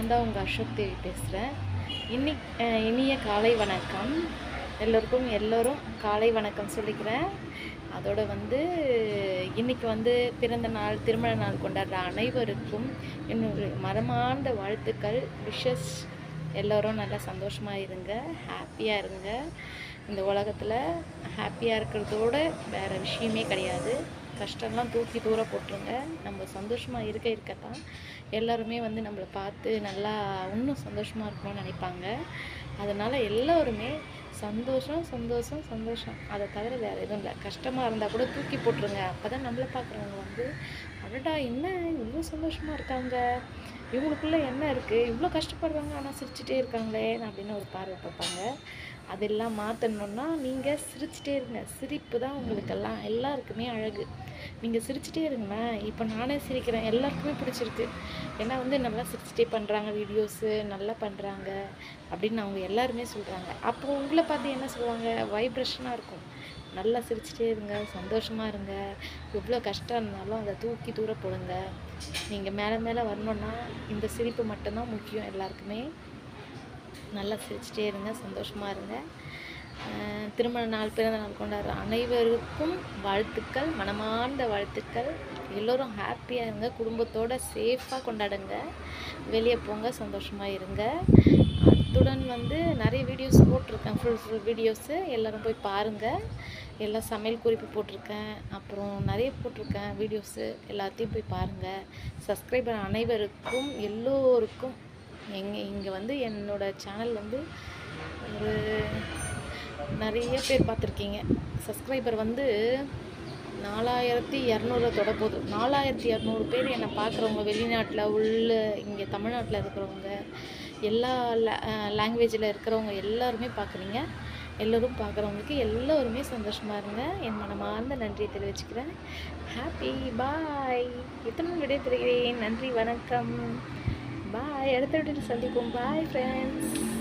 நான் தான் உங்கள் அசோக் தேவி பேசுகிறேன் இன்னி அஹ் இனிய காலை வணக்கம் எல்லோருக்கும் எல்லோரும் காலை வணக்கம் சொல்லிக்கிறேன் அதோட வந்து இன்னைக்கு வந்து பிறந்த நாள் திருமண நாள் கொண்டாடுற அனைவருக்கும் என்னுடைய மரமார்ந்த வாழ்த்துக்கள் விஷஸ் எல்லோரும் நல்லா சந்தோஷமாக இருங்க ஹாப்பியாக இருங்க இந்த உலகத்தில் ஹாப்பியாக இருக்கிறதோட வேறு விஷயமே கிடையாது கஷ்டம்லாம் தூக்கி தூர போட்டுருங்க நம்ம சந்தோஷமாக இருக்க இருக்கத்தான் எல்லாருமே வந்து நம்மளை பார்த்து நல்லா இன்னும் சந்தோஷமாக இருக்கணும்னு நினைப்பாங்க அதனால் எல்லோருமே சந்தோஷம் சந்தோஷம் சந்தோஷம் அதை தவிர வேறு எதுவும் இல்லை கஷ்டமாக இருந்தால் கூட தூக்கி போட்டுருங்க அப்போ தான் நம்மளை பார்க்குறவங்க வந்து அடடா என்ன இவ்வளோ சந்தோஷமாக இருக்காங்க இவங்களுக்குள்ள என்ன இருக்குது இவ்வளோ கஷ்டப்படுறாங்க ஆனால் சிரிச்சிட்டே இருக்காங்களே அப்படின்னு ஒரு பார்வை பார்ப்பாங்க அதெல்லாம் மாற்றணுன்னா நீங்கள் சிரிச்சிட்டே இருங்க சிரிப்பு தான் உங்களுக்கெல்லாம் எல்லாருக்குமே அழகு நீங்கள் சிரிச்சிட்டே இருங்களேன் இப்போ நானே சிரிக்கிறேன் எல்லாருக்குமே பிடிச்சிருக்கு ஏன்னா வந்து நல்லா சிரிச்சிட்டே பண்ணுறாங்க வீடியோஸு நல்லா பண்ணுறாங்க அப்படின்னு அவங்க எல்லாருமே சொல்கிறாங்க அப்போ உங்களை பார்த்து என்ன சொல்லுவாங்க வைப்ரேஷனாக இருக்கும் நல்லா சிரிச்சிட்டே இருங்க சந்தோஷமாக இருங்க எவ்வளோ கஷ்டம் இருந்தாலும் அதை தூக்கி தூர போடுங்க நீங்கள் மேலே மேலே வரணுன்னா இந்த சிரிப்பு மட்டும்தான் முக்கியம் எல்லாருக்குமே நல்லா சிரிச்சிட்டே இருங்க சந்தோஷமாக இருங்க அஹ் திருமண நாள் பிறந்த நாள் கொண்டாடுற அனைவருக்கும் வாழ்த்துக்கள் மனமார்ந்த வாழ்த்துக்கள் எல்லோரும் ஹாப்பியாக இருங்க குடும்பத்தோட சேஃபாக கொண்டாடுங்க வெளியே போங்க சந்தோஷமாக இருங்க அத்துடன் வந்து நிறைய வீடியோஸ் போட்டிருக்கேன் ஃபுல் ஃபுல் வீடியோஸு எல்லோரும் போய் பாருங்கள் எல்லாம் சமையல் குறிப்பு போட்டிருக்கேன் அப்புறம் நிறைய போட்டிருக்கேன் வீடியோஸு எல்லாத்தையும் போய் பாருங்கள் சப்ஸ்கிரைபர் அனைவருக்கும் எல்லோருக்கும் எங்கே இங்கே வந்து என்னோட சேனல் வந்து ஒரு நிறைய பேர் பார்த்துருக்கீங்க சப்ஸ்கிரைபர் வந்து நாலாயிரத்தி இரநூறு தொட போகுது நாலாயிரத்தி இரநூறு பேர் என்னை பார்க்குறவங்க வெளிநாட்டில் உள்ள இங்கே தமிழ்நாட்டில் இருக்கிறவங்க எல்லா லாங்குவேஜில் இருக்கிறவங்க எல்லாருமே பார்க்குறீங்க எல்லோரும் பார்க்குறவங்களுக்கு எல்லோருமே சந்தோஷமாக இருங்க என் மனமார்ந்த நன்றியை தெரிவிச்சுக்கிறேன் ஹாப்பி பாய் இத்தனை விடைபெறுகிறேன் நன்றி வணக்கம் பாய் அடுத்த வீட்டில் சந்திப்போம் பாய் ஃப்ரெண்ட்ஸ்